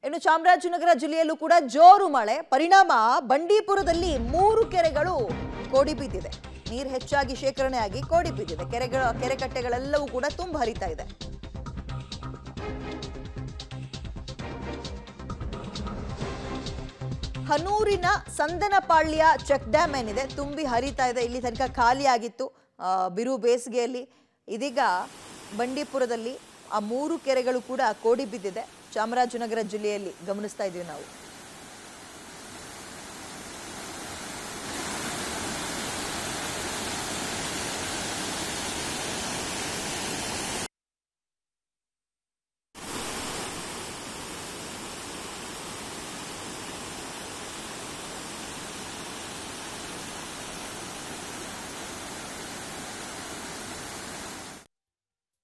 ಇನ್ನು ಚಾಮರಾಜನಗರ ಜಿಲ್ಲೆಯಲ್ಲೂ ಕೂಡ ಜೋರು ಮಳೆ ಪರಿಣಾಮ ಬಂಡೀಪುರದಲ್ಲಿ ಮೂರು ಕೆರೆಗಳು ಕೋಡಿ ಬಿದ್ದಿದೆ ನೀರು ಹೆಚ್ಚಾಗಿ ಶೇಖರಣೆ ಆಗಿ ಕೋಡಿ ಬಿದ್ದಿದೆ ಕೆರೆಗಳ ಕೆರೆ ಕಟ್ಟೆಗಳೆಲ್ಲವೂ ಕೂಡ ತುಂಬ ಹರಿತಾ ಇದೆ ಹನೂರಿನ ಸಂದನಪಾಳ್ಯ ಚೆಕ್ ಡ್ಯಾಮ್ ಏನಿದೆ ತುಂಬಿ ಹರಿತಾ ಇದೆ ಇಲ್ಲಿ ತನಕ ಖಾಲಿ ಆಗಿತ್ತು ಆ, ಬಿರು ಬೇಸಿಗೆಯಲ್ಲಿ ಇದೀಗ ಬಂಡೀಪುರದಲ್ಲಿ ಆ ಮೂರು ಕೆರೆಗಳು ಕೂಡ ಕೋಡಿ ಬಿದ್ದಿದೆ ಚಾಮರಾಜನಗರ ಜಿಲ್ಲೆಯಲ್ಲಿ ಗಮನಿಸ್ತಾ ಇದ್ದೀವಿ ನಾವು